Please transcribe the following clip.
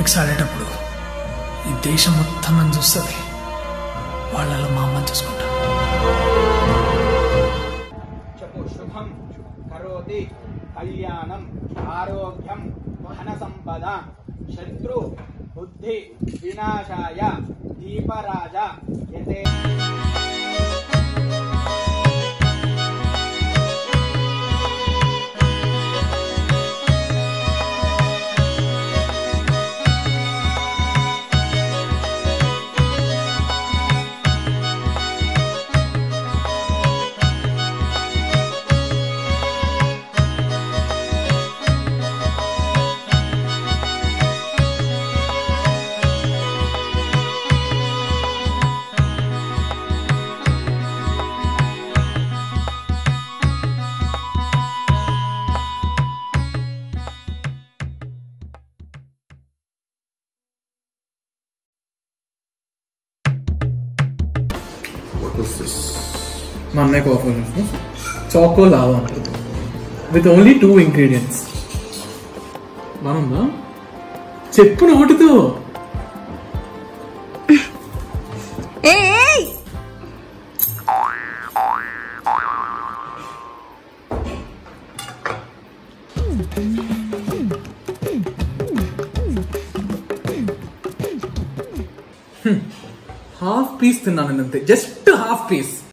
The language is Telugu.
ఒలింపిక్స్ ఆడేటప్పుడు ఈ దేశం మొత్తం నన్ను చూస్తుంది వాళ్ళలో మా అమ్మని చూసుకుంటా చెప్పు శుభం కరోతి కళ్యాణం ఆరోగ్యం ధన సంపద శత్రు బుద్ధి వినాశాయ దీపరాజ యతే మా అన్నయ్య ఆఫర్ choco lava with only two ingredients బాగుందా చెప్పు నోటితో ఏయ్ హాఫ్ పీస్ తిన్నాను అంతే జస్ట్ హాఫ్ పీస్